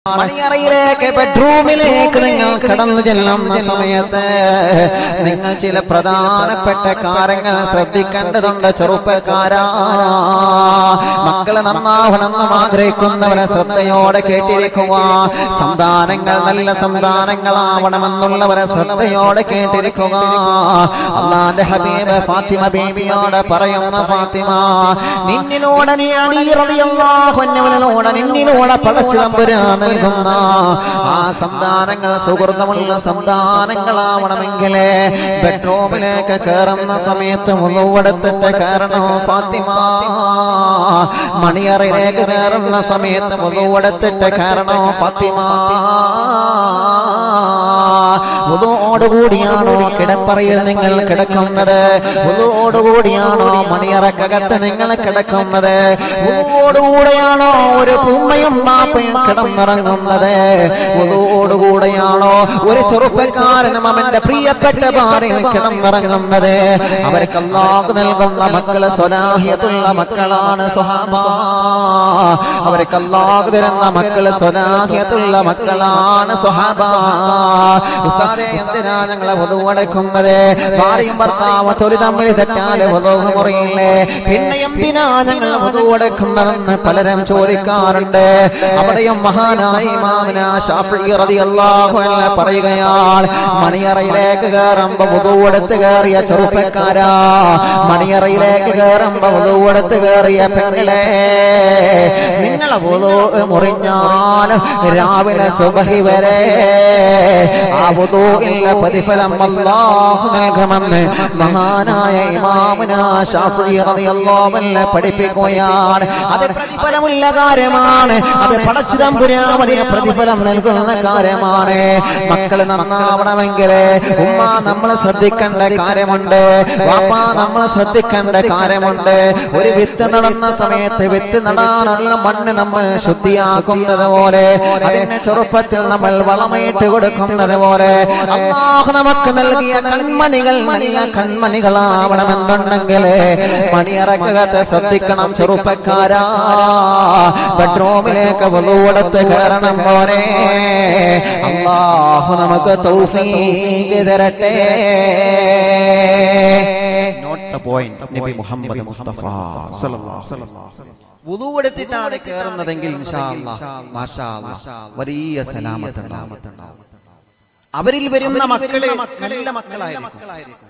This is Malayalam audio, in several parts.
മണിയറയിലേക്ക് ബെഡ്റൂമിലേക്ക് നിങ്ങൾ കടന്നു ചെല്ലുന്ന സമയത്ത് നിങ്ങൾ ചില പ്രധാനപ്പെട്ട കാര്യങ്ങൾ ശ്രദ്ധിക്കേണ്ടതുണ്ട് ചെറുപ്പക്കാരാ മക്കള് നന്നാവണമെന്നും ആഗ്രഹിക്കുന്നവരെ ശ്രദ്ധയോടെ കേട്ടിരിക്കുക സന്താനങ്ങൾ നല്ല സന്താനങ്ങളാവണമെന്നുള്ളവരെ ശ്രദ്ധയോടെ കേട്ടിരിക്കുക അള്ളാന്റെ ഹബീബ് ഫാത്തിമ ബേബിയോട് പറയുന്ന ഫാത്തിമ നിന്നിലൂടെ നീ അലി റളിയല്ലാഹു അൻഹുവിനോട് നിന്നിലൂടെ പടച്ചു തമ്പുരാൻ നൽകുന്ന ആ സന്താനങ്ങൾ സുഹൃതമുള്ള സന്താനങ്ങളാവണമെങ്കിൽ ബെഡ്റൂമിലേക്ക് കയറുന്ന സമയത്ത് മുഴുവെടുത്തിട്ട് കയറണോ ഫാത്തിമ മണിയറയിലേക്ക് കയറുന്ന സമയത്ത് മുഴുവെടുത്തിട്ട് കയറണോ ഫാത്തിമ ഉദോടുകൂടിയാണോ കിടപ്പറയിൽ നിങ്ങൾ കിടക്കുന്നത് ഉദോടുകൂടിയാണോ മണിയറക്കകത്ത് നിങ്ങൾ കിടക്കുന്നത് ഉദോടുകൂടെയാണോ ഒരു ഉമ്മയും ബാപ്പയും കിടന്നിറങ്ങുന്നത് ഉദോടുകൂടെയാണോ ഒരു ചെറുപ്പക്കാരനും അവന്റെ പ്രിയപ്പെട്ട ഭാര്യയും കിടന്നിറങ്ങുന്നത് അവർക്ക് അല്ലാഹു നൽകുന്ന മക്കള് സ്വലാഹിയത്തുള്ള മക്കളാണ് സ്വഹാബ അവർക്ക് അല്ലാഹു തരുന്ന മക്കള് സ്വലാഹിയത്തുള്ള മക്കളാണ് സ്വഹാബ ഉസ്താദേ എന്തിനാ ഞങ്ങളെ വധുവടക്കുന്നത് ഭാര്യയും ഭർത്താവ് തൊലി തമ്മിൽ തെറ്റാല് വധുവ് മുറിയില്ലേ പിന്നെ എന്തിനാ ഞങ്ങൾ വധുവടക്കുന്നതെന്ന് പലരും ചോദിക്കാറുണ്ട് അവിടെയും മഹാനായ ഇമാമിന ഷാഫി റളിയല്ലാഹു അൻഹു പറയുകയാണ് മണിയറയിലേക്ക് കയറുമ്പോ വധുവെടുത്ത് കയറിയ ചെറുപ്പക്കാരാ മണിയറയിലേക്ക് കയറുമ്പോ വധുവെടുത്ത് കയറിയ പെങ്ങളെ നിങ്ങളെ വധു മുറിഞ്ഞാൽ രാവിലെ സുബഹി വരെ ആ വുദൂഇന്റെ പ്രതിഫലം അല്ലാഹു നൽകുമെന്ന് മഹാനായ ഇമാമുന ഷാഫി റളിയല്ലാഹു അൻഹു പഠിപ്പിക്കുകയാണ് അത് പ്രതിഫലമുള്ള കാര്യമാണ് അത് പടച്ചിതമ്പുരാമണിയ പ്രതിഫലം നൽകുന്ന കാര്യമാണ് മക്കൾ നന്നാവണമെങ്കിൽ ഉമ്മ നമ്മൾ ശ്രദ്ധിക്കേണ്ട കാര്യമുണ്ട് വാപ്പ നമ്മൾ ശ്രദ്ധിക്കേണ്ട കാര്യമുണ്ട് ഒരു വിത്ത് നടന്ന സമയത്ത് വിത്ത് നടാനുള്ള മണ്ണ് നമ്മൾ ശുദ്ധിയാക്കുന്നത് പോലെ അതിനെ ചെറുപ്പത്തിൽ നമ്മൾ വളമയിട്ട് കൊടുക്കുന്നത് പോലെ അള്ളാഹു നമുക്ക് നൽകിയ കൺമണികൾ നല്ല കൺമണികളാവണമെന്നുണ്ടെങ്കിൽ മണിയറക്കകത്ത് ശ്രദ്ധിക്കണം ചെറുപ്പക്കാരാ ബെഡ്റൂമിലേക്ക് വധുവെടുത്ത് കയറണം പോലെ അള്ളാഹു നമുക്ക് തൗഫീഖ് തരട്ടെ നോട്ട് ദ പോയിന്റ് നബി മുഹമ്മദ് മുസ്തഫ സല്ലല്ലാഹു അലൈഹി വസല്ലം വുദുവെടുത്തിട്ടാണ് കയറുന്നതെങ്കിൽ ഇൻഷാ അല്ലാഹ് മാഷാ അല്ലാഹ് വലിയ സലാമത്തുണ്ടാവും അവരിൽ വരുന്ന മക്കളെ നല്ല മക്കളായിരിക്കും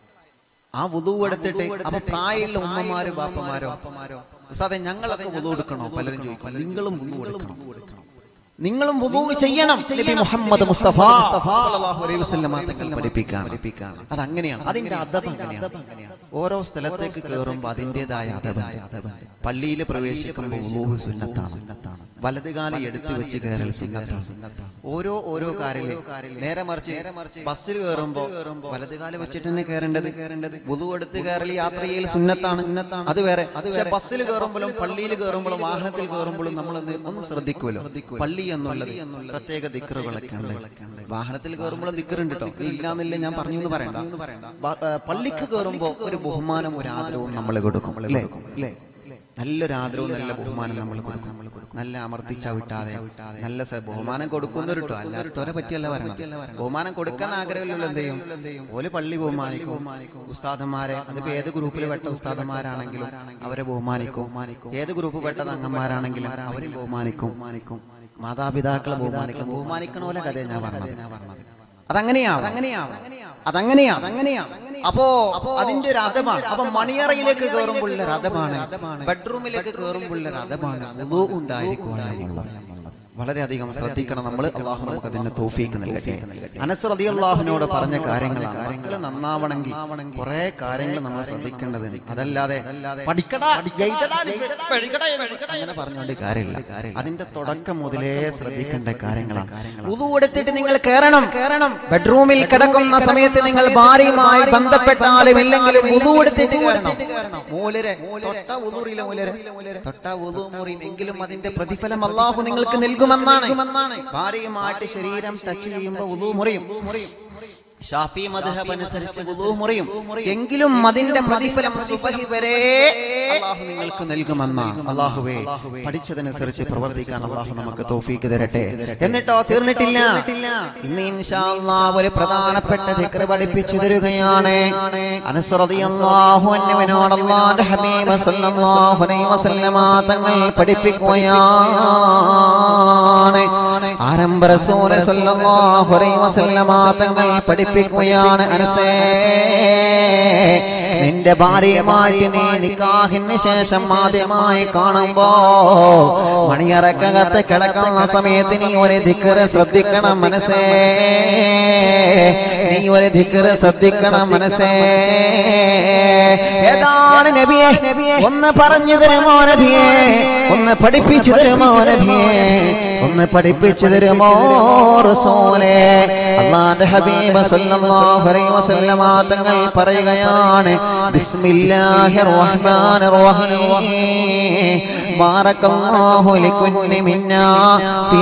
ആ വുതു എടുത്തിട്ട് അപ്പൊ പ്രായമുള്ള ഉമ്മമാരോ ബാപ്പമാരോ ഉസ്താദെ ഞങ്ങളൊക്കെ വുതു എടുക്കണോ പലരും ചോദിക്കും നിങ്ങളും വുതു എടുക്കണം നിങ്ങളും വുതു ചെയ്യണം നബി മുഹമ്മദ് മുസ്തഫ സല്ലല്ലാഹു അലൈഹി വസല്ലം തങ്ങൾ പഠിപ്പിക്കാണ് അത് അങ്ങനെയാണ് അതിന്റെ അദബ് അങ്ങനെയാണ് ഓരോ സ്ഥലത്തേക്ക് കയറുമ്പോൾ അതിൻ്റെതായ അദബ് പള്ളിയിൽ പ്രവേശിക്കുമ്പോൾ വുളൂഹ് സുന്നത്താണ് വലത് കാലം എടുത്തു വെച്ച് കയറൽ സുന്നത്താണ് ഓരോ ഓരോ കാര്യത്തിലും നേരെ മറിച്ച് ബസ്സിൽ കയറുമ്പോൾ വലത് കാലം വെച്ചിട്ട് തന്നെ കയറേണ്ടത് കയറേണ്ടത് വുളു എടുത്ത് കയറൽ യാത്രയിൽ സുന്നത്താണ് അത് വേറെ പക്ഷേ ബസ്സിൽ കയറുമ്പോഴും പള്ളിയിൽ കയറുമ്പോഴും വാഹനത്തിൽ കയറുമ്പോഴും നമ്മൾ ഒന്ന് ശ്രദ്ധിക്കുമല്ലോ പള്ളി എന്നുള്ളത് പ്രത്യേക ദിക്കറുകളൊക്കെ ഉണ്ട് വാഹനത്തിൽ കയറുമ്പോഴും ദിക്കറുണ്ട് കേട്ടോ ഇല്ലാന്നില്ല ഞാൻ പറഞ്ഞു എന്ന് പറയണ്ട ബ- ഏ, പള്ളിക്ക് കയറുമ്പോ ഒരു ബഹുമാനം ഒരു ആദരവും നമ്മൾ കൊടുക്കും അല്ലേ അല്ലേ നല്ലൊരു ആദരവും നല്ല ബഹുമാനം നമ്മൾ കൊടുക്കും നല്ല അമർത്തി ചവിട്ടാതെ നല്ല സ- ബഹുമാനം കൊടുക്കുന്നവർ കേട്ടോ അല്ലാത്തവരെ പറ്റിയല്ല പറയണം ബഹുമാനം കൊടുക്കാൻ ആഗ്രഹമില്ലല്ലോ എന്ത് ചെയ്യും ഓല് പള്ളി ബഹുമാനിക്കും ഉസ്താദന്മാരെ അതിപ്പോ ഏത് ഗ്രൂപ്പിൽ പെട്ട ഉസ്താദന്മാരാണെങ്കിലും അവരെ ബഹുമാനിക്കും ഏത് ഗ്രൂപ്പ് പെട്ട അംഗന്മാരാണെങ്കിലും അവരെ ബഹുമാനിക്കും മാതാപിതാക്കളെ ബഹുമാനിക്കും ബഹുമാനിക്കണ പോലെ കഥ ഞാൻ പറഞ്ഞത് അതങ്ങനെയാ അതങ്ങനെയാ അതങ്ങനെയാ അതങ്ങനെയാ അപ്പോ അതിന്റെ ഒരു അഥമാണ് അപ്പൊ മണിയറയിലേക്ക് കയറുമ്പോൾ ഒരു അഥമാണ് ബെഡ്റൂമിലേക്ക് കയറുമ്പോൾ ഒരു അഥമാണ് വുളൂ ഉണ്ടായിരിക്കുക വളരെയധികം ശ്രദ്ധിക്കണം നമ്മൾ അള്ളാഹു നമുക്ക് അതിന് തോഫീക്ക് നൽകട്ടെ അനസ് റതി അള്ളാഹുവിനോട് പറഞ്ഞ കാര്യങ്ങളാണ് മക്കള് നന്നാവണമെങ്കിൽ കുറെ കാര്യങ്ങൾ നമ്മൾ ശ്രദ്ധിക്കേണ്ടത് അതല്ലാതെ പഠിക്കടാ ജയിക്കടാ, പഠിക്കടാ, അങ്ങനെ പറഞ്ഞുകൊണ്ട് കാര്യമില്ല അതിന്റെ തുടക്കം മുതലേ ശ്രദ്ധിക്കേണ്ട കാര്യങ്ങളാണ് ഉതു എടുത്തിട്ട് നിങ്ങൾ കയറണം കയറണം ബെഡ്റൂമിൽ കിടക്കുന്ന സമയത്ത് നിങ്ങൾ ഭാര്യയുമായി ബന്ധപ്പെട്ടാലും ഇല്ലെങ്കിലും ഉതു എടുത്തിട്ട് കയറണം മൂലരെ തൊട്ട ഉദൂറിലെ മൂലരെ തൊട്ട ഉദു മുറിയും എങ്കിലും അതിന്റെ പ്രതിഫലം അള്ളാഹു നിങ്ങൾക്ക് നൽകുമെന്നാണ് ഭാര്യയുമായിട്ട് ശരീരം ടച്ച് ചെയ്യുമ്പോൾ ഉദു മുറിയും ഷാഫി മദ്ഹബ് അനുസരിച്ച് വുളൂ മുറിയും എങ്കിലും അതിന്റെ പ്രതിഫലം സുബഹി വരെ അള്ളാഹു നിങ്ങൾക്ക് നൽകുമെന്ന അള്ളാഹുവേ പഠിച്ചതനുസരിച്ച് പ്രവർത്തിക്കാൻ അള്ളാഹു നമുക്ക് തൗഫീക്ക് തരട്ടെ എന്നിട്ടോ തീർന്നിട്ടില്ല ഇന്ന് ഇൻഷാ അല്ലാഹ് ഒരു പ്രധാനപ്പെട്ട ദിക്ർ പഠിപ്പിച്ചു തരുകയാണ് അനസ് റളിയല്ലാഹു അൻഹുവിനോട് അല്ലാഹുവിന്റെ ഹബീബ് സല്ലല്ലാഹു അലൈഹി വസല്ലമ തങ്ങൾ പഠിപ്പിക്കുകയാണ് ആരംഭ റസൂൽ സല്ലല്ലാഹു അലൈഹി വസല്ലമ തങ്ങൾ പഠിപ്പിക്കുകയാണ് അനസേ നിന്റെ ഭാര്യയുമായിട്ട് നീ നിക്കാഹിന് ശേഷം ആദ്യമായി കാണുമ്പോ മണിയറക്കകത്ത് കിടക്കുന്ന സമയത്ത് നീ ഒരു ധിക്കറ് ശ്രദ്ധിക്കണം മനസ്സേ നീ ഒരു ധിക്കറ് ശ്രദ്ധിക്കണം മനസ്സേ ഏതാണ് നബിയെ ഒന്ന് പറഞ്ഞു തരുമോ നബിയെ ഒന്ന് പഠിപ്പിച്ചു തരുമോ നബിയെ ഒന്ന് പഠിപ്പിച്ചു തരുമോ റസൂലേ അള്ളാന്റെ ഹബീബ് സല്ലല്ലാഹു അലൈഹി വസല്ലമ തങ്ങൾ പറയുകയാണ് ബിസ്മില്ലാഹിർ റഹ്മാനിർ റഹീം ബാറക്കല്ലാഹു ലികുല്ലി മിന്നാ ഫി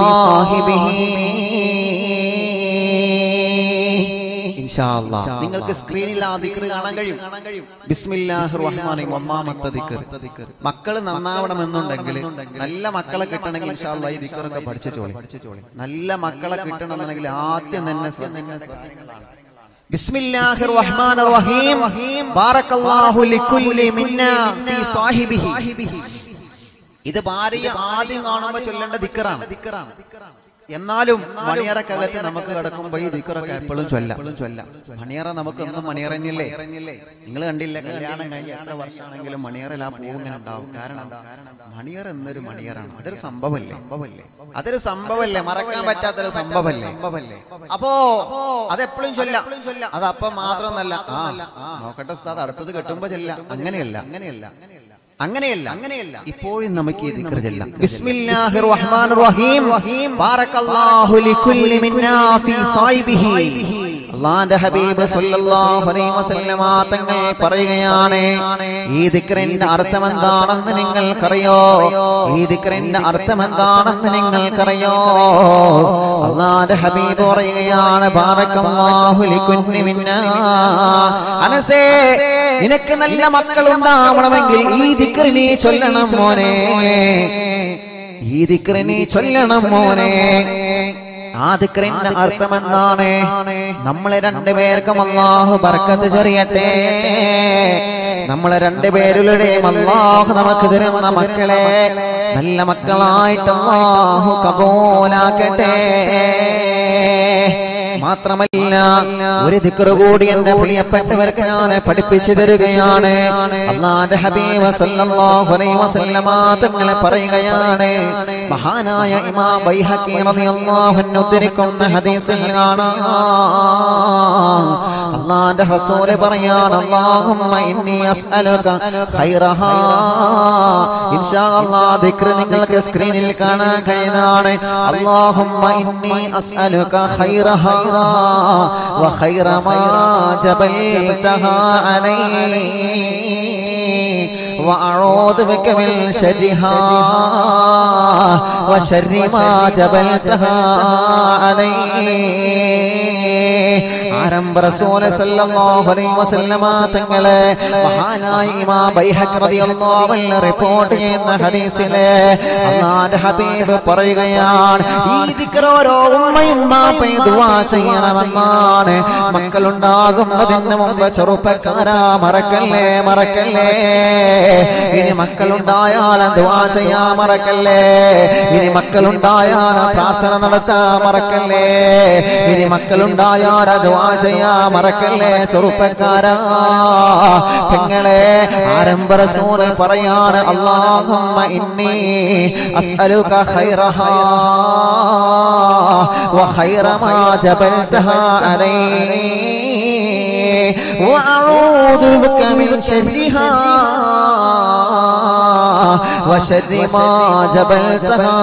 സാഹിബിഹി ഇൻഷാ അല്ലാഹ്. നിങ്ങൾക്ക് സ്ക്രീനിൽ ആ ദിക്ർ കാണാൻ കഴിയും ബിസ്മില്ലാഹിർ റഹ്മാനിർ റഹീം ഒന്നാമത്തെ ദിക്ർ മക്കള് നന്നാവണമെന്നുണ്ടെങ്കിൽ നല്ല മക്കളെ കിട്ടണമെങ്കിൽ ഇൻഷാ അല്ലാഹ് ഈ ദിക്റൊക്കെ പഠിച്ചു ചോളി നല്ല മക്കളെ കിട്ടണമെന്നുണ്ടെങ്കിൽ ആദ്യം തന്നെ ശ്രദ്ധിക്കേണ്ടതാണ് ബിസ്മില്ലാഹിർ റഹ്മാനിർ റഹീം ബാറക്കല്ലാഹു ലികുല്ലി മിന്നാ ഫീ സാഹിബിഹി ഇത് ഭാര്യ ആദ്യം കാണുമ്പോ ചൊല്ലേണ്ട ദിക്കറാണ് എന്നാലും മണിയറക്കകത്ത് നമുക്ക് കിടക്കുമ്പോ ഈ ദിക്കറൊക്കെ എപ്പോഴും ചൊല്ലാം ചൊല്ലാം മണിയറ നമുക്ക് ഒന്നും മണിയറ തന്നെയല്ലേ നിങ്ങൾ കണ്ടില്ല കല്യാണം കഴിഞ്ഞ എത്ര വർഷമാണെങ്കിലും മണിയറയിൽ ആ പൂവ് ഇങ്ങനെ ഉണ്ടാവും കാരണം എന്താ മണിയറ എന്നൊരു മണിയറാണ് അതൊരു സംഭവമല്ലേ സംഭവമല്ലേ അതൊരു സംഭവമല്ലേ മറക്കാൻ പറ്റാത്തൊരു സംഭവമല്ലേ സംഭവമല്ലേ അപ്പോ അതെപ്പോഴും ചൊല്ലാം അത് അപ്പം മാത്രമൊന്നല്ല ആ നോക്കട്ടെ ഉസ്താദ് അടുത്തത് കെട്ടുമ്പോ ചെല്ലാം അങ്ങനെയല്ല അങ്ങനെയല്ല അങ്ങനെയല്ല അങ്ങനെയല്ല ഇപ്പോഴും നമുക്ക് ഈ ദിക്ർ ചെല്ലാം ബിസ്മില്ലാഹിർ റഹ്മാനിർ റഹീം ബാറക്കല്ലാഹു ലികുല്ലി മിന്നാ ഫീ സായിബിഹി അള്ളാന്റെ ഹബീബ് സല്ലല്ലാഹു അലൈഹി വസല്ലമ തങ്ങൾ പറയുകയാണ് ഈ ദിക്റിന്റെ അർത്ഥം എന്താണെന്ന് നിങ്ങൾക്കറിയോ ഈ ദിക്റിന്റെ അർത്ഥം എന്താണെന്ന് നിങ്ങൾക്കറിയോ അള്ളാന്റെ ഹബീബ് പറയുകയാണ് ബാറക്കല്ലാഹു ലികുല്ലി മിന്നാ അനസേ നിനക്ക് നല്ല മക്കൾ ഉണ്ടാവണമെങ്കിൽ ഈ ദിക്ർ നീ ചൊല്ലണം മോനെ ഈ ദിക്ർ നീ ചൊല്ലണം മോനെ ആ ദിക്റിന്റെ അർത്ഥം എന്താണ് നമ്മളെ രണ്ടുപേർക്കും അള്ളാഹു ബർക്കത്ത് ചൊറിയട്ടെ നമ്മളെ രണ്ടുപേരുടെയും അള്ളാഹു നമുക്ക് തരുന്ന മക്കളെ നല്ല മക്കളായിട്ട് അള്ളാഹു കബോലാക്കട്ടെ മാത്രമല്ല ഒരു ദിക്റ് കൂടി എന്റെ പ്രിയപ്പെട്ടവർക്ക് ഞാൻ പഠിപ്പിച്ചു തരികയാണ് അള്ളാന്റെ ഹബീബ് സല്ലല്ലാഹു അലൈഹി വസല്ലമ തങ്ങളെ പറയുകയാണ് മഹാനായ ഇമാം ബൈഹഖി റളിയല്ലാഹു അൻഹു ഉദ്ധരിക്കുന്ന ഹദീസിൽ കാണാം അള്ളാന്റെ റസൂല് പറയാണ് അല്ലാഹുമ്മ ഇന്നി അസ്അലുക ഖൈറഹാ ഇൻഷാ അല്ലാഹ് ദിക്റ് നിങ്ങൾക്ക് സ്ക്രീനിൽ കാണാൻ കഴിയുന്നതാണ് അല്ലാഹുമ്മ ഇന്നി അസ്അലുക ഖൈറഹാ وخير ما جبلتها عليه وأعوذ بك من شرها وشر ما جبلتها عليه ആരംഭ റസൂൽ സല്ലല്ലാഹു അലൈഹി വസല്ലമ തങ്ങളെ മഹാനായ ഇമാം ബൈഹഖി റളിയല്ലാഹു അൻഹു റിപ്പോർട്ട് ചെയ്യുന്ന ഹദീസിലെ അല്ലാഹുവിന്റെ ഹബീബ് പറയുകയാണ് ഈ ദിക്ർ ഓരോ ഉമ്മയും ബാപ്പയും ദുആ ചെയ്യണമെന്നാണ് മക്കളുണ്ടാകുന്നതിന് മുമ്പ് ചെറുപ്പക്കാരാ മറക്കല്ലേ മറക്കല്ലേ ഇനി മക്കളുണ്ടായാൽ ദുആ ചെയ്യാൻ മറക്കല്ലേ ഇനി മക്കളുണ്ടായാൽ പ്രാർത്ഥന നടത്താൻ മറക്കല്ലേ ഇനി മക്കളുണ്ടായാൽ ദുആ ചെയ്യാൻ മറക്കല്ലേ ചെറുപ്പക്കാരാ പെങ്ങളെ ആരംഭ റസൂൽ പറയാണ് അല്ലാഹുമ്മ ഇന്നി അസ്അലുക ഖൈറഹാ وخير ما جبلتها عليه وأعوذ بك من شرها وشر ما جبلتها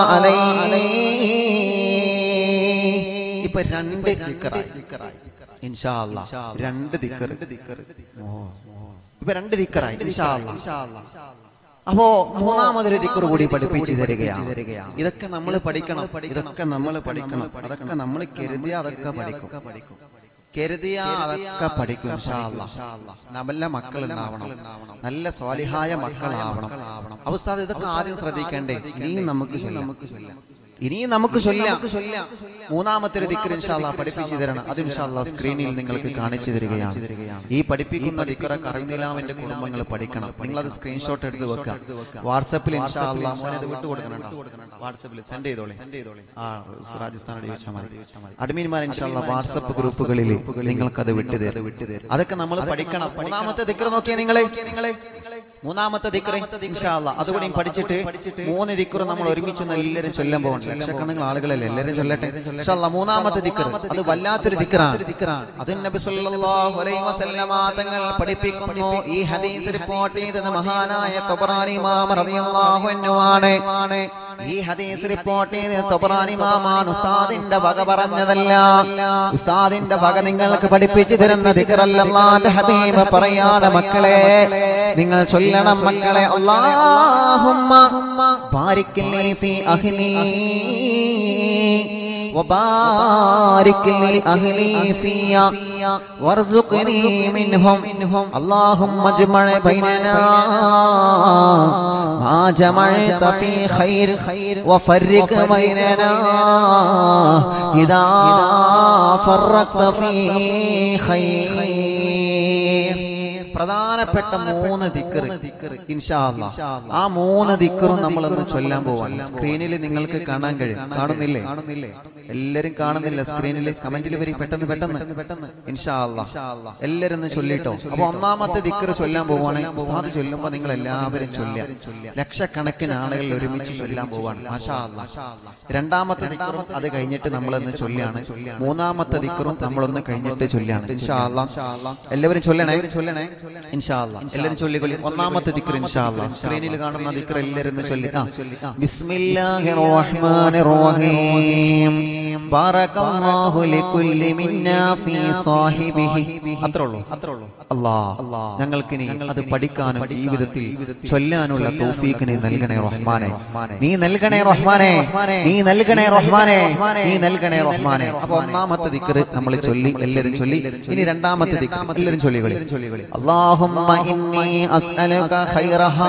عليه ഇപ്പൊ രണ്ട് ദിക്കറായി ഇൻഷാ അല്ലാ രണ്ട് ദിക്കർ ഇപ്പൊ രണ്ട് ദിക്കറായി ഇൻഷാ അല്ലാ അപ്പോ മൂന്നാമതൊരു ദിക്കർ കൂടി പഠിപ്പിച്ചു തരികയാണ് ഇതൊക്കെ നമ്മൾ പഠിക്കണം ഇതൊക്കെ നമ്മൾ പഠിക്കണം അതൊക്കെ നമ്മൾ കരുതിയ അതൊക്കെ പഠിക്കും കരുതിയ അതൊക്കെ പഠിക്കും ഇൻഷാ അല്ലാ. നല്ല മക്കൾ ഉണ്ടാവണം നല്ല സ്വാലിഹായ മക്കളാവണം അവസ്ഥ ഇതൊക്കെ ആദ്യം ശ്രദ്ധിക്കണ്ടേ ഇനിയും നമുക്ക് ചൊല്ലാം ഇനിയും നമുക്ക് ചൊല്ലാം മൂന്നാമത്തെ ഒരു ദിക്കർ ഇൻഷാല്ല പഠിപ്പിച്ചു തരണം അത് ഇൻഷാല്ല സ്ക്രീനിൽ നിങ്ങൾക്ക് കാണിച്ചു തരികയാണ് ഈ പഠിപ്പിക്കുന്ന ദിക്കറൊക്കെ അറിവിലാമിന്റെ കുടുംബങ്ങൾ പഠിക്കണം നിങ്ങൾ അത് സ്ക്രീൻഷോട്ട് എടുത്ത് വെക്കുക വാട്സപ്പിൽ ഇൻഷാല്ല മോനെ ഇത് വിട്ടു കൊടുക്കണം വാട്സപ്പിൽ സെൻഡ് ചെയ്തോളി ആ രാജസ്ഥാനോട് ചോദിച്ചാൽ മതി അഡ്മിൻമാർ ഇൻഷാല്ല വാട്സപ്പ് ഗ്രൂപ്പുകളിൽ നിങ്ങൾക്കത് വിട്ടു തരും അതൊക്കെ നമ്മൾ പഠിക്കണം മൂന്നാമത്തെ ദിക്കർ നോക്കിയാ നിങ്ങളെ നിങ്ങളെ മൂന്നാമത്തെ ദിക്റ് ഇൻഷാല്ല അതുകൂടി പഠിച്ചിട്ട് മൂന്ന് ദിക്റ് നമ്മൾ ഒരുമിച്ച് ഒന്ന് എല്ലാവരും ചൊല്ലാൻ പോകണം ലക്ഷക്കണക്കിന് ആളുകളല്ലേ എല്ലാവരും ചൊല്ലട്ടെ ഇൻഷാല്ല മൂന്നാമത്തെ ദിക്റ് അത് വല്ലാത്തൊരു ദിക്റാണ് അത് നബി സല്ലല്ലാഹു അലൈഹി വസല്ലമ തങ്ങൾ പഠിപ്പിക്കുന്നു ഈ ഹദീസ് റിപ്പോർട്ട് ചെയ്തത് മഹാനായ തൊബറാനി ഇമാം റളിയല്ലാഹു അൻഹു ആണ് ഈ ഹദീസ് റിപ്പോർട്ട് ചെയ്തത് തൊബറാനി ഇമാമാണ് ഉസ്താദിന്റെ വക പറഞ്ഞതല്ല ഉസ്താദിന്റെ വക നിങ്ങൾക്ക് പഠിപ്പിച്ചു തരുന്ന ദിക്റല്ല അല്ലാഹുവിന്റെ ഹബീബ് പറയാണ് മക്കളെ നിങ്ങൾ ചൊല്ലണം മക്കളെ അല്ലാഹുമ്മ ബാരിക് ലി ഫീ അഹ്ലി وبارك لأهلي فيا وارزقني منهم اللهم اجمع بيننا ما جمعت في خير وفرق بيننا إذا فرقت في خير പ്രധാനപ്പെട്ട മൂന്ന് ദിക്കറ് ഇൻഷാ അല്ലാ. ആ മൂന്ന് ദിക്കറും നമ്മൾ ഒന്ന് ചൊല്ലാൻ പോവാൻ സ്ക്രീനിൽ നിങ്ങൾക്ക് കാണാൻ കഴിയും കാണുന്നില്ലേ എല്ലാരും കാണുന്നില്ല സ്ക്രീനിൽ കമന്റിൽ വരി പെട്ടെന്ന് പെട്ടെന്ന് പെട്ടെന്ന് ഇൻഷാ അല്ലാ. എല്ലാരും ഒന്ന് ചൊല്ലിട്ടോ അപ്പൊ ഒന്നാമത്തെ ദിക്കറ് ചൊല്ലാൻ പോവാണെങ്കിൽ ഉസ്താദ് ചൊല്ലുമ്പോ നിങ്ങൾ എല്ലാവരും ചൊല്ലുക ലക്ഷക്കണക്കിന് ആളുകൾ ഒരുമിച്ച് ചൊല്ലാൻ പോവാണ് മാഷാ അല്ലാ. രണ്ടാമത്തെ ദിക്കറും അത് കഴിഞ്ഞിട്ട് നമ്മളൊന്ന് ചൊല്ലാണ് മൂന്നാമത്തെ ദിക്കറും നമ്മളൊന്ന് കഴിഞ്ഞിട്ട് ചൊല്ലാണ് ഇൻഷാ അല്ലാ. എല്ലാവരും ചൊല്ലണേ ചൊല്ലണേ ഇൻഷാ അല്ലാ. എല്ലാവരും ചൊല്ലിക്കൊള്ളി ഒന്നാമത്തെ ദിക്ർ ഇൻഷാ അല്ലാ. സ്ക്രീനിൽ കാണുന്ന ദിക്ർ എല്ലാവരും ഒന്ന് ചൊല്ലി ആ ബിസ്മില്ലാഹിർ റഹ്മാനിർ റഹീം ബാറകല്ലാഹു ലികുല്ലി മിന്നാ ഫീ സാഹിബിഹി അത്രേ ഉള്ളൂ അത്രേ ഉള്ളൂ അല്ലാ ഞങ്ങൾക്ക് നീ അത് പഠിക്കാനും ജീവിതത്തിൽ ചൊല്ലാനുള്ള തൗഫീഖ് നീ നൽകണേ റഹ്മാനെ നീ നൽകണേ റഹ്മാനെ നീ നൽകണേ റഹ്മാനെ നീ നൽകണേ റഹ്മാനെ അപ്പൊ ഒന്നാമത്തെ ദിക്ർ നമ്മൾ ചൊല്ലി എല്ലാവരും ചൊല്ലി ഇനി രണ്ടാമത്തെ ദിക്ർ എല്ലാവരും ചൊല്ലികളി اللهم إني أسألك خيرها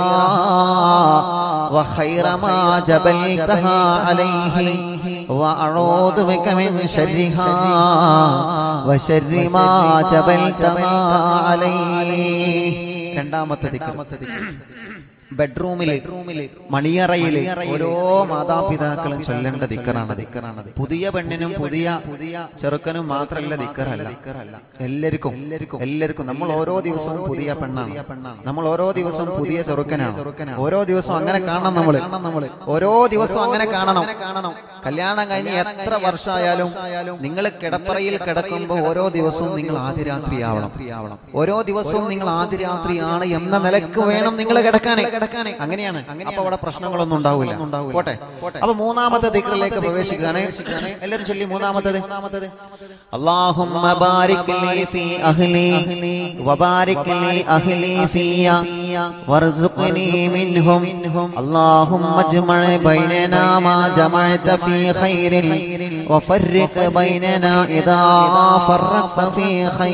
وخير ما جبلتها عليه وأعوذ بك من شرها وشر ما جبلتها عليه രണ്ടാമത്തെ ദിക്ർ ബെഡ്റൂമില് മണിയറയില് ഓരോ മാതാപിതാക്കളും ചൊല്ലേണ്ട ദിക്കറാണ് ദിക്കറാണ് പുതിയ പെണ്ണിനും പുതിയ പുതിയ ചെറുക്കനും മാത്രമല്ല ദിക്കറല്ല എല്ലാവർക്കും എല്ലാവർക്കും എല്ലാവർക്കും നമ്മൾ ഓരോ ദിവസവും പുതിയ പെണ്ണാണ് നമ്മൾ ഓരോ ദിവസവും പുതിയ ചെറുക്കനാണ് ഓരോ ദിവസവും അങ്ങനെ കാണണം നമ്മള് നമ്മള് ഓരോ ദിവസവും അങ്ങനെ കാണണം കാണണം കല്യാണം കഴിഞ്ഞ് എത്ര വർഷമായാലും നിങ്ങൾ കിടപ്പറയിൽ കിടക്കുമ്പോൾ ഓരോ ദിവസവും നിങ്ങൾ ആദ്യരാത്രി ആവണം ഓരോ ദിവസവും നിങ്ങൾ ആദ്യരാത്രിയാണ് എന്ന നിലക്ക് വേണം നിങ്ങൾ കിടക്കാനേ കിടക്കാനേ അങ്ങനെയാണ് അപ്പൊ അവിടെ പ്രശ്നങ്ങളൊന്നും ഉണ്ടാവില്ല പോട്ടെ അപ്പൊ മൂന്നാമത്തെ ദിക്റിലേക്ക് പ്രവേശിക്കുകയാണ് എല്ലാവരും ചൊല്ലി മൂന്നാമത്തത് മൂന്നാമത്തത് اللهم بارك لي في أهلي وبارك لي أهلي فيا وارزقني منهم اللهم اجمع بيننا ما جمعت في خير وفرق بيننا إذا فرقت في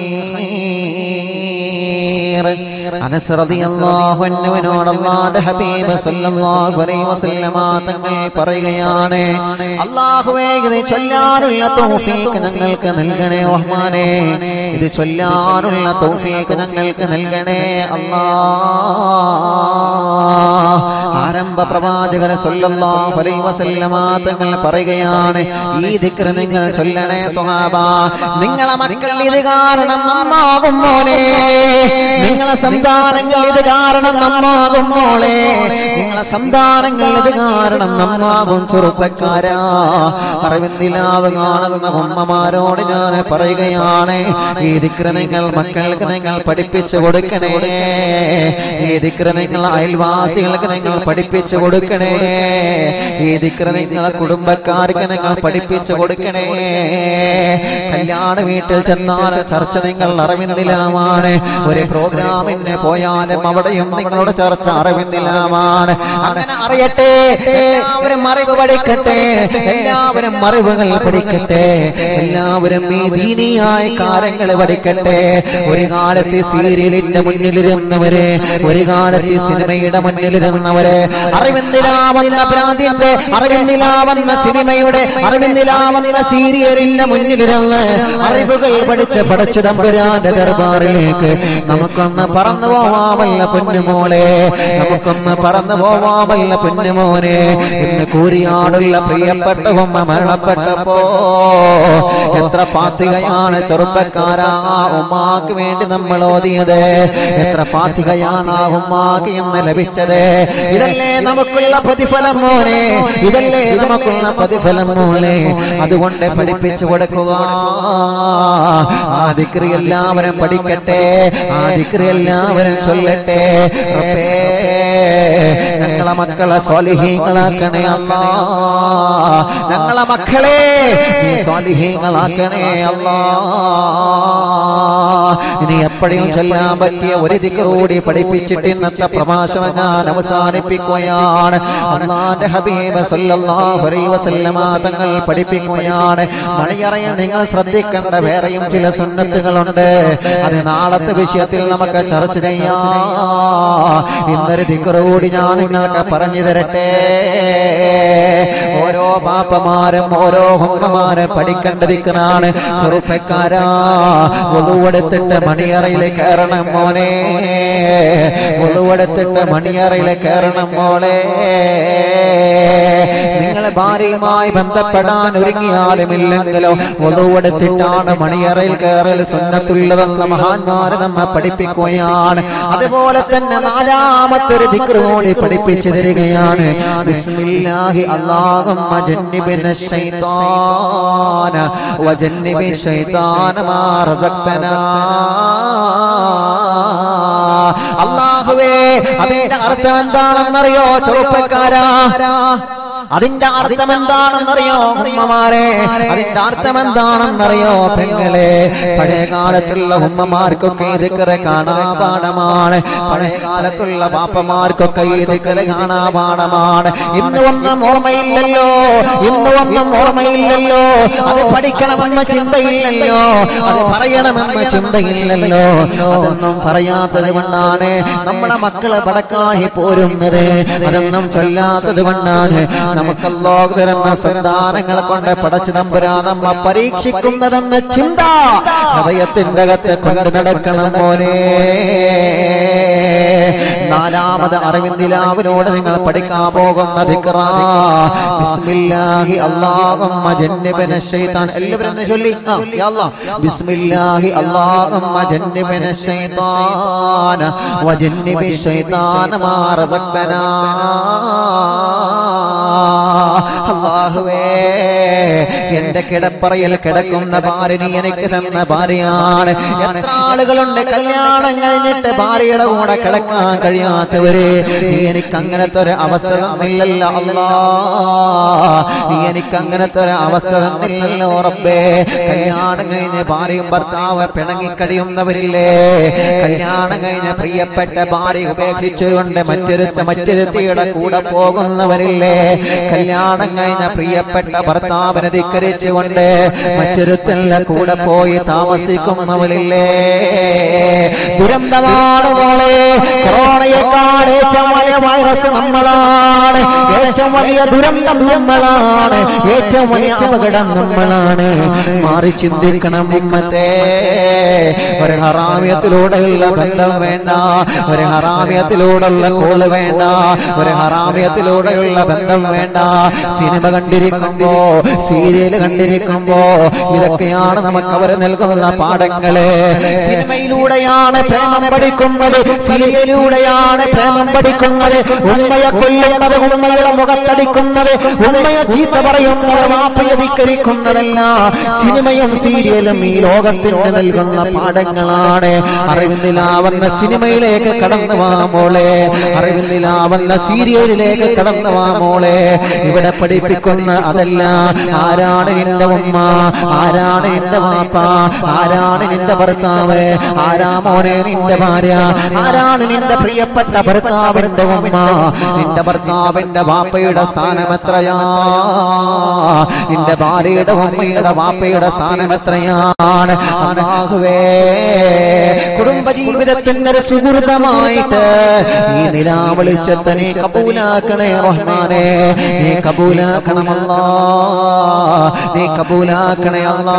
خير أنس رضي الله عنه അള്ളാഹുവിന്റെ ഹബീബ് സല്ലല്ലാഹു അലൈഹി വസല്ലമ തങ്ങൾ പറയുകയാണ് അല്ലാഹുവേ ഇത് ചൊല്ലാനുള്ള തൗഫീഖ് ഞങ്ങൾക്ക് നൽകണേ റഹ്മാനേ ഇത് ചൊല്ലാനുള്ള തൗഫീഖ് ഞങ്ങൾക്ക് നൽകണേ അല്ലാ ആരംഭ പ്രവാചകൻ സല്ലല്ലാഹു അലൈഹി വസല്ലമ തങ്ങൾ പറയുകയാണ് ഈ ദിക്ർ നിങ്ങൾ ചൊല്ലണേ സ്വഹാബ നിങ്ങളെ മക്കൾ ഇത് കാരണം നന്നാകും മോനെ നിങ്ങളെ സന്താനങ്ങൾ ഇത് കാരണം നന്നാകും മോളെ നിങ്ങളെ സന്താനങ്ങൾ ഇത് കാരണം നന്നാകും ചെറുപ്പക്കാരാ അറിവിന്ദിലാവ് കാണുന്ന ഉമ്മമാരോട് ഞാൻ പറയുകയാണ് ഈ ദിക്ര നിങ്ങൾ മക്കൾക്ക് നിങ്ങൾ പഠിപ്പിച്ചു കൊടുക്കണേ ഈ ദിക്ര നിങ്ങൾ അയൽവാസികൾക്ക് നിങ്ങൾ പഠിപ്പിച്ചു കൊടുക്കണേ ഈ ദിക്ര നിങ്ങളെ കുടുംബക്കാർക്ക് നിങ്ങൾ പഠിപ്പിച്ചു കൊടുക്കണേ കല്യാണ വീട്ടിൽ ചെന്നാൽ ചർച്ച നിങ്ങൾ അറിവിന്ദിലാമാണ് ഒരു പ്രോഗ്രാമിന് പോയാലും അവിടെയും നിങ്ങളുടെ ചർച്ച അറിവിന്ദിലാമാണ് അങ്ങനെ അറിയട്ടെ എല്ലാവരും അറിവ് പഠിക്കട്ടെ എല്ലാവരും അറിവുകൾ പഠിക്കട്ടെ എല്ലാവരും ഈ ദീനിയായ കാര്യങ്ങൾ പഠിക്കട്ടെ ഒരു കാലത്ത് സീരിയലിന്റെ മുന്നിലിരുന്നവര് ഒരു കാലത്ത് സിനിമയുടെ മുന്നിലിരുന്നവര് അറിവിന്ദിലാവുന്ന ഭ്രാന്തിന്റെ അറിവിന്ദിലാവുന്ന സിനിമയുടെ അറിവിന്ദിലാവുന്ന സീരിയലിന്റെ മുന്നിലിരുന്ന് അറിവുകൾ പഠിച്ച് പഠിച്ച തമ്പുരാന്റെ ദർബാറിലേക്ക് നമുക്കൊന്ന് പറന്നു പോവാമല്ല പൊന്നുമോളെ നമുക്കൊന്ന് പറന്നു പോവാമല്ല പൊന്നുമോനെ ഇന്ന് കൂരിയാടുള്ള പ്രിയപ്പെട്ട ഉമ്മ മരണപ്പെട്ടപ്പോ എത്ര ഫാത്തികയാണ് ചെറുപ്പക്കാരാ ഉമ്മാക്ക് വേണ്ടി നമ്മൾ ഓതിയത് എത്ര ഫാത്തികയാണ് ആ ഉമ്മാക്ക് ഇന്ന് ലഭിച്ചത് ഇതല്ലേ നമുക്കുള്ള പ്രതിഫലം മോനെ ഇതല്ലേ നമുക്കുള്ള പ്രതിഫലം മോനെ അതുകൊണ്ട് പഠിപ്പിച്ചു കൊടുക്കുക ആ ദിക്രി എല്ലാവരും പഠിക്കട്ടെ ആ ദിക്രി എല്ലാവരും ചൊല്ലട്ടെ റബ്ബേ, ഞങ്ങളെ മക്കളെ സ്വാലിഹീങ്ങളാക്കണേ അല്ലാ ഞങ്ങളെ മക്കളെ നീ സ്വാലിഹീങ്ങളാക്കണേ അല്ലാ ഇനി എപ്പോഴും ചൊല്ലാൻ പറ്റിയ ഒരു ദിക്കൂടി പഠിപ്പിച്ചിട്ട് ഇന്നത്തെ പ്രഭാഷണം ഞാൻ അവസാനിപ്പിക്കുകയാണ് അള്ളാന്റെ ഹബീബ് സല്ലല്ലാഹു അലൈഹി വസല്ലമ തങ്ങൾ പഠിപ്പിക്കുകയാണ് മണിയറയിൽ നിങ്ങൾ ശ്രദ്ധിക്കേണ്ട വേറെയും ചില സുന്നത്തുകളുണ്ട് അത് നാളത്തെ വിഷയത്തിൽ നമുക്ക് ചർച്ച ചെയ്യാം ഇന്നൊരു ദിക്കൂടി ഞാൻ നിങ്ങൾക്ക് പറഞ്ഞു തരട്ടെ ഓരോ പാപ്പമാരും ഓരോ ഹുമ്മമാരും പഠിക്കേണ്ട ദിക്കനാണ് ചെറുപ്പക്കാരാ ഒതുവെടുത്തിട്ട് മണിയറയിൽ കയറണം മോനെ ഒതുവെടുത്തിട്ട് മണിയറയിൽ കയറണം മോളെ നിങ്ങളെ ഭാര്യയുമായി ബന്ധപ്പെടാൻ ഒരുങ്ങിയാലും ഇല്ലെങ്കിലോ ഒതുവെടുത്തിട്ടാണ് മണിയറയിൽ കയറൽ സുന്നത്തുള്ളതെന്ന് മഹാന്മാര് നമ്മെ പഠിപ്പിക്കുകയാണ് അതുപോലെ തന്നെ നാലാമത്തെ ഒരു ദിക്റുകൂടി പഠിപ്പിച്ചു തരികയാണ് ബിസ്മില്ലാഹി അല്ലാഹുമ്മ ജന്നിബിന ശൈത്താന വജന്നിബി ശൈത്താന മാ റസഖ്തനാ അല്ലാഹുവേ അതിന്റെ അർത്ഥം എന്താണെന്നറിയോ ചെറുപ്പക്കാരാ അതിന്റെ അർത്ഥം എന്താണെന്നറിയോ ഉമ്മമാരെ അതിന്റെ അർത്ഥം എന്താണെന്നറിയോ പെങ്ങളെ പഴയ കാലത്തുള്ള ഉമ്മമാർക്കൊക്കെ ഇതൊക്കെ കാണാപാഠമാണ് പഴയ കാലത്തുള്ള പാപ്പമാർക്കൊക്കെ ഇതൊക്കെ കാണാപാഠമാണ് ഇന്ന് ഒന്നും ഓർമ്മയില്ലല്ലോ ഇന്ന് ഒന്നും ഓർമ്മയില്ലല്ലോ അത് പഠിക്കണമെന്ന ചിന്തയില്ലല്ലോ അത് പറയണമെന്ന ചിന്തയില്ലല്ലോ അതൊന്നും പറയാത്തത് കൊണ്ടാണ് നമ്മുടെ മക്കളെ പടക്കായി പോരുന്നത് അതൊന്നും ചൊല്ലാത്തത് കൊണ്ടാണ് നമുക്കല്ലോ തരുന്ന സന്താനങ്ങളെ കൊണ്ട് പടച്ചു തമ്പുരാ നമ്മ പരീക്ഷിക്കുന്നതെന്ന ചിന്ത ഹൃദയത്തിന്റെ അകത്ത് കൊണ്ട് നടക്കണം മോനെ നാലാമത് അറിവിന്ദിലാവിനോട് നിങ്ങൾ പഠിക്കാൻ പോകുന്ന ദിക്റ. ബിസ്മില്ലാഹി അല്ലാഹുമ്മ ജന്നിബന ശൈത്താൻ എല്ലാവരും ഒന്ന് ചൊല്ലി ആ, യാ അല്ലാ. ബിസ്മില്ലാഹി അല്ലാഹുമ്മ ജന്നിബന ശൈത്താന വജന്നിബി ശൈത്താന മാ റസഖ്തനാ അല്ലാഹുവേ എന്റെ കിടപ്പറയിൽ കിടക്കുന്ന ഭാര്യ നീ എനിക്ക് തന്ന ഭാര്യയാണ് എത്ര ആളുകളുണ്ട് കല്യാണം കഴിഞ്ഞിട്ട് ഭാര്യയുടെ കൂടെ കിടക്കാൻ കഴിയാത്തവര് നീ എനിക്ക് അങ്ങനത്തെ ഒരു അവസ്ഥ തന്നില്ലല്ലോ അല്ലാ നീ എനിക്ക് അങ്ങനത്തെ ഒരു അവസ്ഥ തന്നില്ലല്ലോ റബ്ബേ കല്യാണം കഴിഞ്ഞ് ഭാര്യയും ഭർത്താവ് പിണങ്ങിക്കടിയുന്നവരില്ലേ കല്യാണം കഴിഞ്ഞ പ്രിയപ്പെട്ട ഭാര്യ ഉപേക്ഷിച്ചുകൊണ്ട് മറ്റൊരുത്ത മറ്റൊരുത്തിയുടെ കൂടെ പോകുന്നവരില്ലേ കല്യാണം കഴിഞ്ഞ പ്രിയപ്പെട്ട ഭർത്താവിനെ ധിക്കരിച്ചുകൊണ്ട് മറ്റൊരുത്തല്ല കൂടെ പോയി താമസിക്കുന്നവരില്ലേ ദുരന്തമാണ് മോളെ കൊറോണയെക്കാൾ ഏറ്റവും വലിയ വൈറസ് നമ്മളാണ് ഏറ്റവും വലിയ ദുരന്തം നമ്മളാണ് ഏറ്റവും വലിയ അപകടം നമ്മളാണ് മാറി ചിന്തിക്കണം ഉമ്മത്തെ ഒരു ഹറാമ്യത്തിലൂടെയുള്ള ബന്ധം വേണ്ട ഒരു ഹറാമ്യത്തിലൂടെയുള്ള കോള് വേണ്ട ഒരു ഹറാമ്യത്തിലൂടെയുള്ള ബന്ധം വേണ്ട സിനിമ കണ്ടിരിക്കുമ്പോ സീരിയൽ കണ്ടിരിക്കുമ്പോ ഇതൊക്കെയാണ് നമുക്ക് അവർ നൽകുന്ന പാഠങ്ങള് സിനിമയിലൂടെയാണ് പ്രേമം പഠിക്കുന്നത് സീരിയലിലൂടെയാണ് പ്രേമം പഠിക്കുന്നത് ഉണ്മയെ കൊല്ലുന്നത് ഉണ്മയുടെ മുഖത്തടിക്കുന്നത് ഉണ്മയെ ചീത്ത പറയുന്നത് വാപ്പയെ ധിക്കരിക്കുന്നതല്ല സിനിമയും സീരിയലും ഈ ലോകത്തിന് നൽകുന്ന പാഠങ്ങളാണ് അറിവിന്ദിലാവുന്ന സിനിമയിലേക്ക് കടന്നു വാ മോളെ അറിവിന്ദിലാവുന്ന സീരിയലിലേക്ക് കടന്നു വാ മോളെ ഇവിടെ പഠിപ്പിക്കുന്ന അതല്ല ആരാണ് നിന്റെ ഉമ്മ ആരാണ് നിന്റെ വാപ്പ ആരാണ് നിന്റെ ഭർത്താവ് ആരാ മോനെ നിന്റെ ഭാര്യ ആരാണ് നിന്റെ പ്രിയപ്പെട്ട ഭർത്താവിന്റെ ഉമ്മ നിന്റെ ഭർത്താവിന്റെ വാപ്പയുടെ സ്ഥാനം എത്രയാ നിന്റെ ഭാര്യയുടെ ഉമ്മയുടെ വാപ്പയുടെ സ്ഥാനം എത്രയാണ് അല്ലാഹുവേ കുടുംബജീവിതത്തിന്റെ ഒരു സുഹൃതമായിട്ട് ഈ നിലാവളിച്ചത്തെ നീ കബൂലാക്കണേ റഹ്മാനെ നീ കബൂലാക്കണമല്ലാ നീ കബൂലാക്കണേ അല്ലാ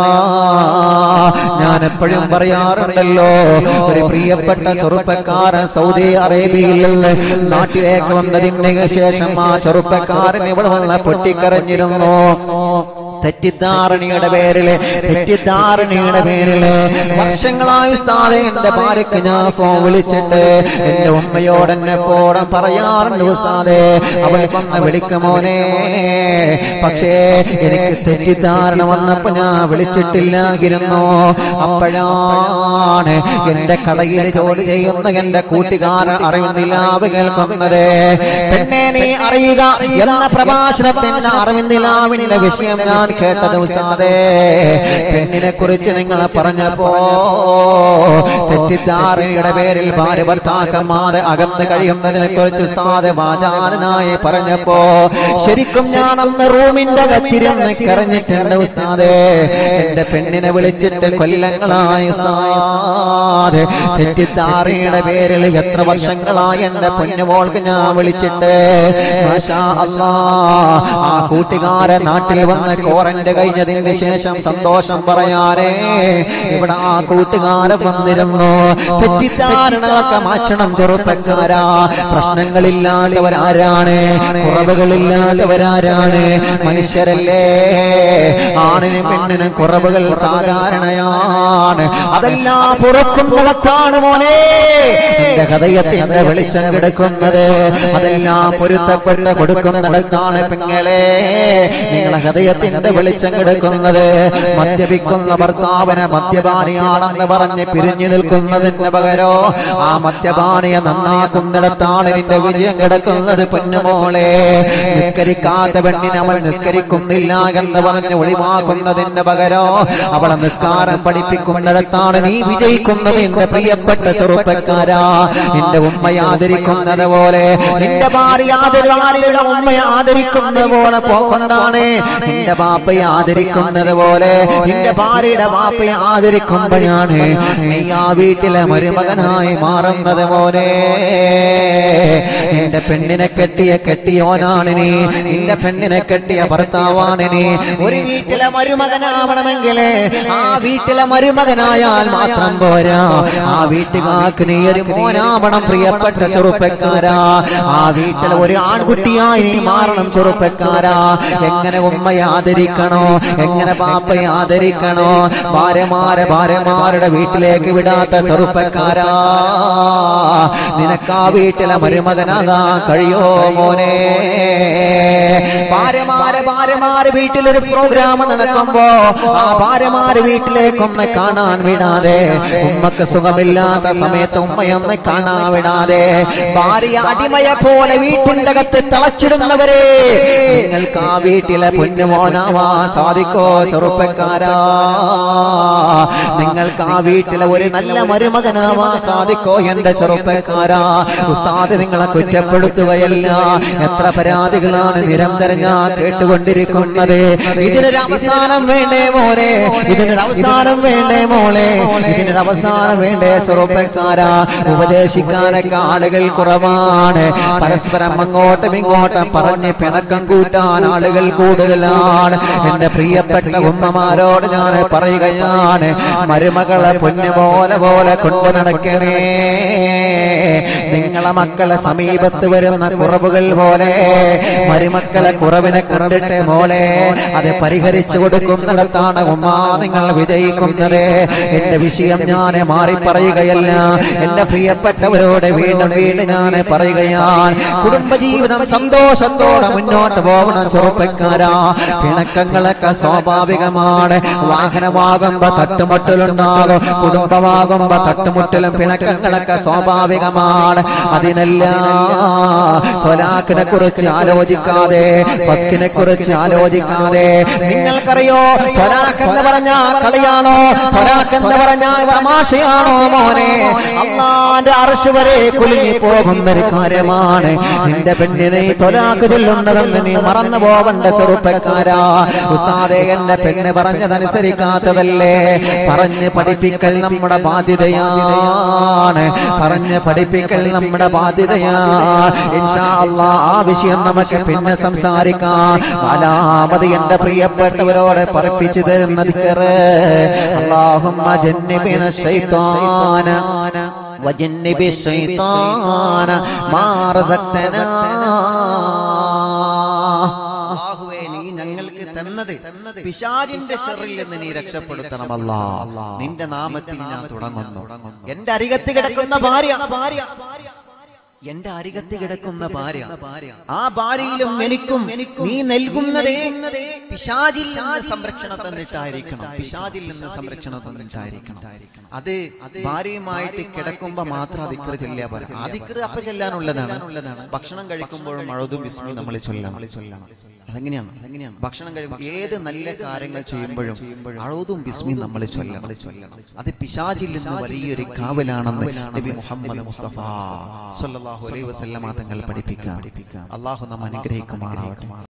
ഞാൻ എപ്പോഴും പറയാറുണ്ടല്ലോ ഒരു പ്രിയപ്പെട്ട ചെറുപ്പക്കാരൻ സൗദി അറേബ്യയിൽ നിന്ന് നാട്ടിലേക്ക് വന്നതിന് ശേഷം ആ ചെറുപ്പക്കാരൻ ഇവിടെ വന്ന് പൊട്ടിക്കരഞ്ഞിരുന്നു തെറ്റിദ്ധാരണയുടെ പേരില് തെറ്റിദ്ധാരണയുടെ പേരില് വർഷങ്ങളായി ഉസ്താദെ എന്റെ ഭാര്യക്ക് ഞാൻ ഫോൺ വിളിച്ചിട്ട് എന്റെ ഉമ്മയോട് എന്നെ പോടെ പറയാറുണ്ട് ഉസ്താദെ അവൾ വന്ന് വിളിക്കുമോനെ പക്ഷേ എനിക്ക് തെറ്റിദ്ധാരണ വന്നപ്പോ ഞാൻ വിളിച്ചിട്ടില്ലായിരുന്നു അപ്പോഴാണ് എന്റെ കടയിൽ ജോലി ചെയ്യുന്ന എന്റെ കൂട്ടുകാരൻ അറിയുന്നില്ല കേൾക്കുന്നത് പെണ്ണെ നീ അറിയുക എന്ന പ്രഭാഷണത്തിന്റെ അറിവിന്ദിലാവിന്റെ വിഷയം ഞാൻ കേട്ടത് ഉസ്താദേ പെണ്ണിനെ കുറിച്ച് നിങ്ങൾ പറഞ്ഞപ്പോ തെറ്റിദ്ധാരണയുടെ പേരിൽ ഭാര്യ ഭർത്താക്കന്മാരെ അകന്ന് കഴിയുന്നതിനെ കുറിച്ച് ഉസ്താദ് വാചാരനായി പറഞ്ഞപ്പോ ശരിക്കും ഞാൻ അന്ന് റൂമിന്റെ കത്തിരുന്ന് കരഞ്ഞിട്ടുണ്ട് ഉസ്താദേ എന്റെ പെണ്ണിനെ വിളിച്ചിട്ട് കൊല്ലങ്ങളായി ഉസ്താദ് തെറ്റിദ്ധാരണയുടെ പേരിൽ എത്ര വർഷങ്ങളായി എന്റെ പൊന്നുമോൾക്ക് ഞാൻ വിളിച്ചിട്ട് മാഷാ അല്ലാ, ആ കൂട്ടുകാരൻ നാട്ടിൽ വന്ന് കോറന്റ് കഴിഞ്ഞതിന് ശേഷം സന്തോഷം പറയാനേ ഇവിടെ ആ കൂട്ടുകാരൻ വന്നിരുന്നു തെറ്റിദ്ധാരണകളൊക്കെ മാറ്റണം ചെറുപ്പക്കാരാ പ്രശ്നങ്ങളില്ലാത്തവരാരാണ് കുറവുകളില്ലാത്തവരാരാണ് മനുഷ്യരല്ലേ ആണിനും പെണ്ണിനും കുറവുകൾ സാധാരണയാണ് അതെല്ലാം പുറക്കും നടക്കാണ് മോനെ എന്റെ ഹൃദയത്തിന്റെ വെളിച്ചം കിടക്കുന്നത് അതെല്ലാം പൊരുത്തപ്പെട്ട് കൊടുക്കുന്നിടത്താണ് പെങ്ങളെ നിങ്ങളെ ഹൃദയത്തിന്റെ വെളിച്ചം കിടക്കുന്നത് മദ്യപിക്കുന്ന ഭർത്താവിനെ മദ്യപാനിയാണെന്ന് പറഞ്ഞ് പിരിഞ്ഞു നിൽക്കുന്നതിന് പകരോ ആ മദ്യപാനിയെ നന്നാക്കുന്നിടത്താണ് നിന്റെ വിജയം കിടക്കുന്നത് പൊന്നുമോളെ നിസ്കരിക്കാത്ത പെണ്ണിനെ അവൾ നിസ്കരിക്കുന്നില്ല എന്ന് പറഞ്ഞ് ഒഴിവാക്കുന്നതിന് പകരോ അവളെ നിസ്കാരം പഠിപ്പിക്കുന്നിടത്താണ് നീ വിജയിക്കുന്നത് എന്റെ പ്രിയപ്പെട്ട ചെറുപ്പക്കാരാ നിന്റെ ഉമ്മയെ ആദരിക്കുന്നത് പോലെ നിന്റെ ഭാര്യ ആദരവാരിയുടെ ഉമ്മയെ ആദരിക്കുന്നത് പോലെ പോകൊണ്ടാണ് നിന്റെ ബാപ്പയെ ആദരിക്കുന്നത് പോലെ നിന്റെ ഭാര്യയുടെ ബാപ്പയെ ആദരിക്കുമ്പോഴാണ് നീ ആ വീട്ടിലെ മരുമകനായി മാറുന്നത് മോനെ നിന്റെ പെണ്ണിനെ കെട്ടിയ കെട്ടിയോനാണ് നീ നിന്റെ പെണ്ണിനെ കെട്ടിയ ഭർത്താവാണ് നീ ഒരു വീട്ടിലെ മരുമകനാവണമെങ്കിൽ ആ വീട്ടിലെ മരുമകനായാൽ മാത്രം പോരാ ആ വീട്ടുകാർക്ക് നീ ഒരു മോനാവണം പ്രിയപ്പെട്ട ചെറുപ്പക്കാരാ ആ വീട്ടിലെ ഒരു ആൺകുട്ടിയായി നീ മാറണം ചെറുപ്പക്കാരാ എങ്ങനെ ഉമ്മയെ ആദരിക്കണോ എങ്ങനെ പാപ്പയെ ആദരിക്കണോ ഭാര്യമാരെ ഭാര്യമാരുടെ വീട്ടിലേക്ക് വിടാത്ത ചെറുപ്പക്കാരാ നിനക്ക് ആ വീട്ടിലെ മരുമകനാകാൻ കഴിയോ മോനെ ഭാര്യമാരെ ഭാര്യമാര് വീട്ടിലൊരു പ്രോഗ്രാം നടക്കുമ്പോ ആ ഭാര്യമാര് വീട്ടിലേക്കൊന്ന് കാണാൻ വിടാതെ ഉമ്മക്ക് സുഖമില്ലാത്ത സമയത്ത് ഉമ്മയൊന്ന് കാണാൻ വിടാതെ ഭാര്യ അടിമയെ പോലെ വീട്ടിന്റെ അകത്ത് തളച്ചിടുന്നവരെ നിങ്ങൾക്ക് ആ വീട്ടിലെ പൊന്നുമോനാവാ സാധിക്കോ ചെറുപ്പക്കാരാ നിങ്ങൾക്ക് ആ വീട്ടിലെ ഒരു നല്ല മരുമകനാവാ സാധിക്കോ എന്റെ ചെറുപ്പക്കാരാ ഉസ്താദ് നിങ്ങളെ കുറ്റപ്പെടുത്തുകയല്ല എത്ര പരാതികളാണ് നിരന്തരം ഞാൻ കേട്ടുകൊണ്ടിരിക്കുന്നത് ഇതിനൊരു ഇതിനൊരു അവസാനം വേണ്ടേ മോനെ ഇതിനൊരു അവസാനം വേണ്ടേ മോളെ ഇതിനൊരു അവസാനം വേണ്ടേ ചെറുപ്പക്കാരാ ഉപദേശിക്കാനൊക്കെ ആളുകൾ കുറവാണ് പരസ്പരം അങ്ങോട്ടും ഇങ്ങോട്ടും പറഞ്ഞ് പിണക്കം കൂട്ടാൻ ആളുകൾ കൂടുതലാണ് എന്റെ പ്രിയപ്പെട്ട ഉമ്മമാരോട് ഞാൻ പറയുകയാണ് മരുമകളെ പൊന്നു പോലെ പോലെ കൊണ്ടു നടക്കണേ നിങ്ങളെ മക്കളെ സമീപത്ത് വരുന്ന കുറവുകൾ പോലെ മരുമക്കളെ കുറവിനെ കണ്ടിട്ട് മോളെ അത് പരിഹരിച്ചു കൊടുക്കുന്നിടത്താണ് ഉമ്മ നിങ്ങൾ വിജയിക്കുന്നത് എന്റെ വിഷയം ഞാൻ മാറി പറയുകയല്ല എന്റെ പ്രിയപ്പെട്ടവരോട് വീണ്ടും വീണ്ടും ഞാൻ പറയുകയാണ് കുടുംബജീവിതം സന്തോഷത്തോടെ മുന്നോട്ട് പോകണം ചെറുപ്പക്കാരാ പിണക്കങ്ങളൊക്കെ സ്വാഭാവികമാണ് വാഹനമാകുമ്പോ തട്ടുമുട്ടലുണ്ടാകും കുടുംബമാകുമ്പോ തട്ടുമുട്ടലും പിണക്കങ്ങളൊക്കെ സ്വാഭാവികമാണ് അതിനല്ല തൊലാഖിനെ കുറിച്ച് ആലോചിക്കാതെ ഫസ്കിനെ കുറിച്ച് ആലോചിക്കാതെ നിങ്ങൾക്കറിയോ തൊലാഖ് എന്ന് പറഞ്ഞ കളിയാണോ തൊലാഖ് എന്ന് പറഞ്ഞ തമാശയാണോ മോനെ അള്ളാന്റെ അറശ് വരെ കുലുങ്ങി പോകുന്ന ഒരു കാര്യമാണ് നിന്റെ പെണ്ണിനെ ഈ തൊലാഖ് ചൊല്ലുന്നതെന്ന് നീ മറന്നു പോവണ്ട ചെറുപ്പക്കാരാ ഉസ്താദെ എന്റെ പെണ്ണ് പറഞ്ഞതനുസരിക്കാത്തതല്ലേ പറഞ്ഞ് പഠിപ്പിക്കൽ നമ്മുടെ ബാധ്യതയാണ് പറഞ്ഞ് പഠിപ്പിക്കൽ നമ്മുടെ ബാധ്യതയാണ് ഇൻഷാ അല്ലാ ആ വിഷയം നമുക്ക് പിന്നെ സംസാരിക്കാം നാലാമത് എന്റെ പ്രിയപ്പെട്ടവരോട് പറപ്പിച്ചു തരുന്നത് അള്ളാഹുമ്മ ജന്നിബിന ശൈത്താന وجنب الشيطان ما رزقتنا അല്ലാഹുവേ നീ ഞങ്ങൾക്ക് തന്നത് പിശാചിന്റെ ഷെറിൽ നിന്ന് നീ രക്ഷപ്പെടുത്തണമല്ല നിന്റെ നാമത്തിൽ ഞാൻ തുടങ്ങുന്നു എന്റെ അരികത്ത് കിടക്കുന്ന ഭാര്യ ഭാര്യ എന്റെ അരികത്ത് കിടക്കുന്ന ഭാര്യ ആ ഭാര്യയിലും എനിക്കും നീ നൽകുന്നതേ പിശാചിൽ നിന്ന് സംരക്ഷണം തന്നിട്ടായിരിക്കണം പിശാചിൽ നിന്ന് സംരക്ഷണം തന്നിട്ടായിരിക്കണം അത് ഭാര്യയുമായിട്ട് കിടക്കുമ്പോ മാത്രം അതിക്ര ചൊല്ലിയാ പോരാ അതിക്ര അപ്പൊ ചെല്ലാനുള്ളതാണ് ഭക്ഷണം കഴിക്കുമ്പോഴും അഴുതും വിസ്മി നമ്മൾ ചൊല്ലണം ചൊല്ലണം അതെങ്ങനെയാണ് അതെങ്ങനെയാണ് ഭക്ഷണം കഴിക്കുമ്പോൾ ഏത് നല്ല കാര്യങ്ങൾ ചെയ്യുമ്പോഴും അഴുതും വിസ്മി നമ്മൾ ചൊല്ലണം ചൊല്ലണം അത് പിശാചിൽ നിന്ന് വലിയൊരു കാവലാണെന്ന് നബി മുഹമ്മദ് മുസ്തഫ സല്ലല്ലാഹു അലൈഹി വസല്ലമ തങ്ങൾ പഠിപ്പിക്കാം അള്ളാഹു നമ്മ അനുഗ്രഹിക്കുമാറാവട്ടെ